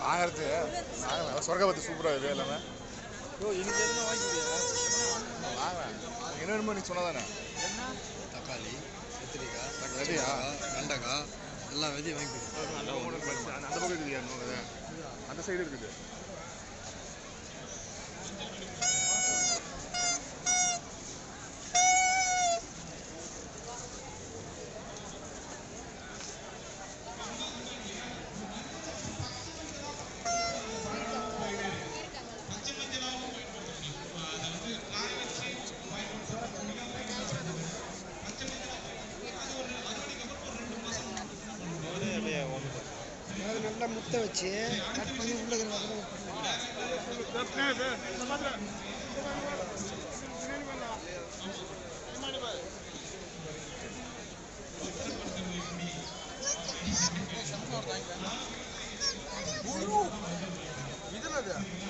வாங்கறது வாங்கலாம் சொர்க்கபத்து சூப்பராக இருக்குது எல்லாமே யோ எனக்கு எதுனா வாங்கிக்கிறியா வாங்கலாம் என்ன வேணுமோ நீ சொன்னதானே தக்காளி கத்திரிக்காய் ரெடியா வெண்டைக்காய் எல்லா விதையும் வாங்கி கொடு அந்த பக்கம் அந்த பக்கம் இருக்குது இன்னொரு அந்த சைடு இருக்குது அது நல்லா முட்டை வச்சு கட் பண்ணி உள்ள இருக்கிற வதக்க இதுல